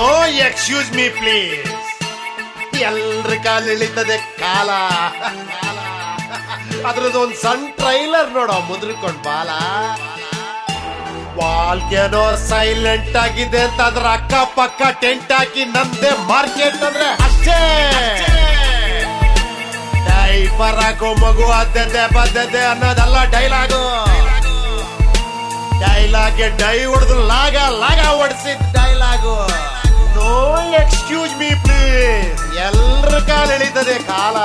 no excuse me please ಎಲ್ರ ಕಾಲ ಇಳಿತದೆ ಕಾಲ ಅದ್ರದ್ದು ಒಂದ್ ಸಣ್ಣ ಟ್ರೈಲರ್ ನೋಡೋ ಮುದ್ರಕೊಂಡ್ ಬಾಲ ವಾಲ್ಗೆನೋ ಸೈಲೆಂಟ್ ಆಗಿದೆ ಅಂತ ಅದ್ರ ಅಕ್ಕ ಪಕ್ಕ ಟೆಂಟ್ ಹಾಕಿ ನಮ್ದೇ ಮಾರ್ಕೆಟ್ ಅಂದ್ರೆ ಅಷ್ಟೇ ಡೈಪರ್ ಹಾಕೋ ಮಗು ಅದ್ದದೆ ಬದ್ದದೆ ಅನ್ನೋದಲ್ಲ ಡೈಲಾಗು ಡೈಲಾಗೆ ಡೈ ಹೊಡೆದು ಲಾಗ ಲಾಗ ಹೊಡೆಸಿದ dialogue no excuse me please ಎಲ್ರ ಕಾಲ ಎಳಿತದೆ ಕಾಲ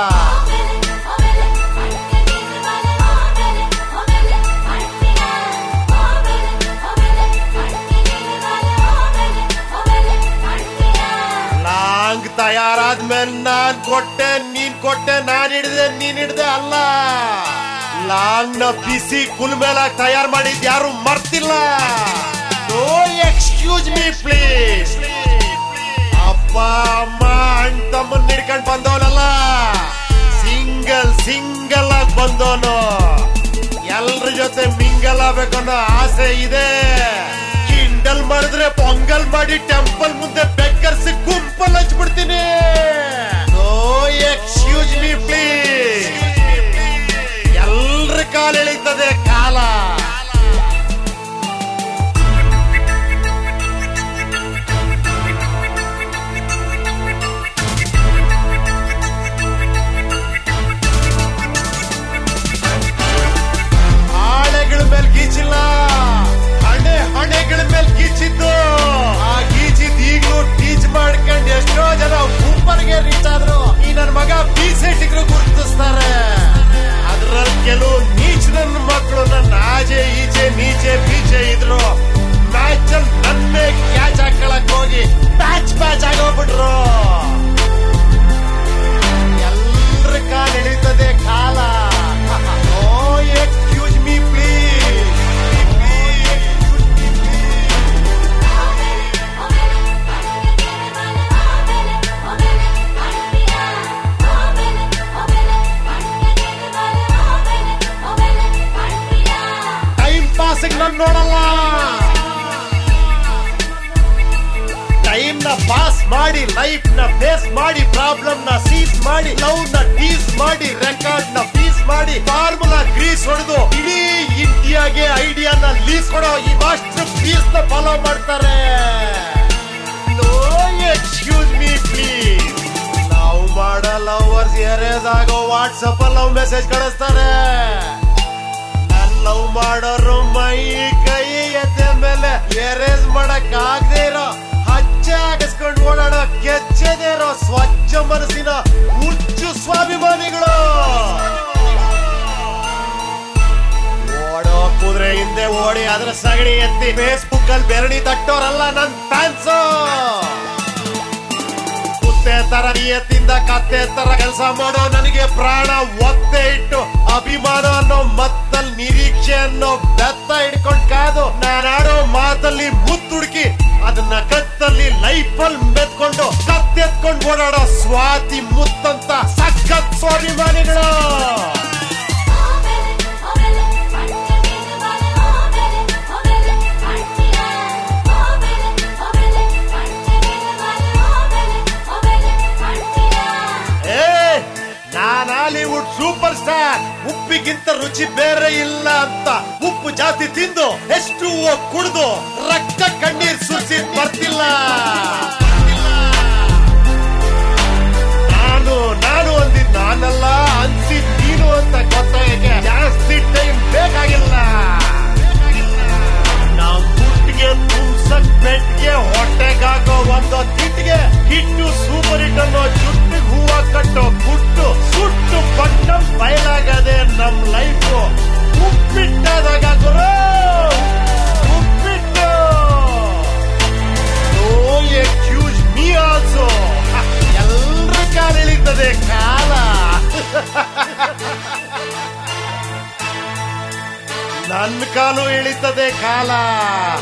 ಲಾಂಗ್ ತಯಾರಾದ್ಮೇಲೆ ನಾನ್ ಕೊಟ್ಟೆ ನೀನ್ ಕೊಟ್ಟೆ ನಾನ್ ಹಿಡ್ದೆ ನೀನ್ ಹಿಡ್ದೆ ಅಲ್ಲ ಲಾಂಗ್ ನ ಬಿಸಿ ಕುಲ್ಮೇಲಾಗ್ ತಯಾರ್ ಮಾಡಿದ್ ಯಾರು ಮರ್ತಿಲ್ಲ ನೋ ಎಕ್ಸ್ಕ್ಯೂಸ್ ಮೀ ಪ್ಲೀಸ್ ಅಪ್ಪ ಅಮ್ಮ ಅಣ್ಣ ತಮ್ಮನ್ ಹಿಡ್ಕೊಂಡ್ ಬಂದವನಲ್ಲ ಸಿಂಗಲ್ ಸಿಂಗಲ್ ಆಗಿ ಬಂದವನು ಎಲ್ರ ಜೊತೆ ಮಿಂಗಲ್ ಆಗ್ಬೇಕನ್ನೋ ಆಸೆ ಇದೆ ಕಿಂಡಲ್ ಮಾಡಿದ್ರೆ ಪೊಂಗಲ್ ಮಾಡಿ ಟೆಂಪಲ್ ಮುಂದೆ ಬೆಕ್ಕರ್ಸಿ ಗುಂಪಲ್ ಹಚ್ಬಿಡ್ತೀನಿ ನೋ ಎಕ್ಸ್ಕ್ಯೂಸ್ ಮೀ ಪ್ಲೀಸ್ ಎಲ್ರ ಕಾಲ ಎಳಿತದೆ ಕಾಲ ಆಳೆಗಳ ಮೇಲೆ ಗೀಚಿಲ್ಲ ಹಣೆ ಹಣೆಗಳ ಮೇಲೆ ಗೀಚಿದ್ದು ಆ ಗೀಚಿದ್ ಈಗ್ಲೂ ಟೀಚ್ ಮಾಡ್ಕೊಂಡು ಎಷ್ಟೋ ಜನ ಸೂಪರ್ಗೆ ರೀಚ್ ಆದ್ರು ಈ ನನ್ ಮಗ ಬಿ ಸೆಟ್ಗಳು ಗುರುತಿಸ್ತಾರೆ ಅದ್ರಲ್ಲಿ ಕೆಲವು ನೀಚ್ ನನ್ನ ಮಕ್ಕಳು ನನ್ನ ಆಜೆ ಈಚೆ ನೀಚೆ ಬೀಚೆ ಇದ್ರು ಮ್ಯಾಚ್ ಅಲ್ಲಿ ನನ್ನೇ ಕ್ಯಾಚ್ ಹಾಕೊಳಕ್ ಹೋಗಿ ಪ್ಯಾಚ್ ಪ್ಯಾಚ್ ಆಗೋಗ್ಬಿಟ್ರು ಎಲ್ರ ಕಾಲ ಎಳಿತದೆ ಕಾಲ ಓ excuse me please time pass ನನ್ ನೋಡಲ್ಲ ಟೈಮ್ ನ ಪಾಸ್ ಮಾಡಿ ಲೈಫ್ ನ ಫೇಸ್ ಮಾಡಿ ಪ್ರಾಬ್ಲಮ್ ನ ಸೀಸ್ ಮಾಡಿ ಲವ್ ನ ಟೀಸ್ ಮಾಡಿ ರೆಕಾರ್ಡ್ ನ ಪೀಸ್ ಮಾಡಿ ಫಾರ್ಮುಲಾ ಗ್ರೀಸ್ ಹೊಡೆದು ಇಡೀ ಇಂಡಿಯಾಗೆ ಐಡಿಯಾ ನ ಲೀಸ್ ಕೊಡೋ ಈ ಮಾಸ್ಟರ್ ಪೀಸ್ ನ ಫಾಲೋ ಮಾಡ್ತಾರೆ no excuse me please love ಮಾಡೋ ಲವರ್ಸ್ ಎರೇಸ್ ಆಗೋ ವಾಟ್ಸಪ್ ಲವ್ ಮೆಸೇಜ್ ಕಳಿಸ್ತಾರೆ ನನ್ ಲವ್ ಮಾಡೋರು ಮೈ ಕೈ ಎದ್ದೆ ಮೇಲೆ ಎರೇಸ್ ಮಾಡಕ್ ಆಗದೆ ಇರೋ ಹಚ್ಚೆ ಹಾಕಿಸ್ಕೊಂಡು ಓಡಾಡೋ ಕೆಚ್ಚದೆ ಇರೋ ಸ್ವಚ್ಛ ಮನಸ್ಸಿನ ಹುಚ್ಚು ಸ್ವಾಭಿಮಾನಿಗಳು ಓಡೋ ಕುದುರೆ ಹಿಂದೆ ಓಡಿ ಅದ್ರ ಸಗಣಿ ಎತ್ತಿ ಫೇಸ್ಬುಕ್ ಅಲ್ಲಿ ಬೆರಣಿ ತಟ್ಟೋರಲ್ಲ ನನ್ ಫ್ಯಾನ್ಸು ಕುತ್ತೆ ತರ ನಿಯತ್ತಿಂದ ಕತ್ತೆ ತರ ಕೆಲಸ ಮಾಡೋ ನನಗೆ ಪ್ರಾಣ ಒತ್ತೆ ಇಟ್ಟು ಅಭಿಮಾನ ಅನ್ನೋ ಮತ್ತಲ್ಲಿ ನಿರೀಕ್ಷೆ ಅನ್ನೋ ಬೆತ್ತ ಹಿಡ್ಕೊಂಡ್ ಕಾದು ನಾನಾಡೋ ಮಾತಲ್ಲಿ ಮುತ್ತುಡುಕಿ ಅದನ್ನ ಕತ್ತಲ್ಲಿ ಲೈಫಲ್ಲಿ ಮೆತ್ಕೊಂಡು ಕತ್ತೆತ್ಕೊಂಡು ಓಡಾಡೋ ಸ್ವಾತಿ ಮುತ್ತಂತ ಸಖತ್ ಸ್ವಾಭಿಮಾನಿಗಳು ಏ ನಾನ್ ಹಾಲಿವುಡ್ ಸೂಪರ್ ಸ್ಟಾರ್ ಉಪ್ಪಿಗಿಂತ ರುಚಿ ಬೇರೆ ಇಲ್ಲ ಅಂತ ಉಪ್ಪು ಜಾಸ್ತಿ ತಿಂದು ಎಷ್ಟು ಕುಡ್ದು ರಕ್ತ ಕಣ್ಣೀರ್ ಸುರಿಸಿ ಬರ್ತಿಲ್ಲ ನಾನು ನಾನು ಅಂದಿದ್ ನಾನಲ್ಲ ಅನ್ಸಿದ್ ನೀನು ಅಂತ ಗೊತ್ತಾಗಕ್ಕೆ ಜಾಸ್ತಿ ಟೈಮ್ ಬೇಕಾಗಿಲ್ಲ ನಾವು ಗುಟ್ಟಿಗೆ ತುಂಬಸಕ್ ಬೆಟ್ಗೆ ಹೊಟ್ಟೆಗಾಗೋ ಒಂದು ತಿಟ್ಟಿಗೆ ಹಿಟ್ಟು ಸೂಪರ್ ಹಿಟ್ ಅನ್ನೋ ಜುಟ್ಟಿಗೆ ಹೂವ ಕಟ್ಟೋ ಗುಟ್ಟು ಸುಟ್ಟು ಬಣ್ಣ ಬಯಲಾಗದೆ ನಮ್ ಲೈಫ್ ಉಪ್ಪಿಟ್ಟಾದಾಗ ಗುರು ಉಪ್ಪಿಟ್ಟು ನೋ ಎಕ್ಸ್ಕ್ಯೂಸ್ ಮೀ ಆಲ್ಸೋ ಎಲ್ರ ಕಾಲ ಎಳಿತದೆ ಕಾಲ ನನ್ನ ಕಾಲು ಇಳಿತದೆ ಕಾಲ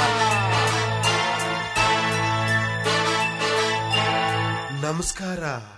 ನಮಸ್ಕಾರ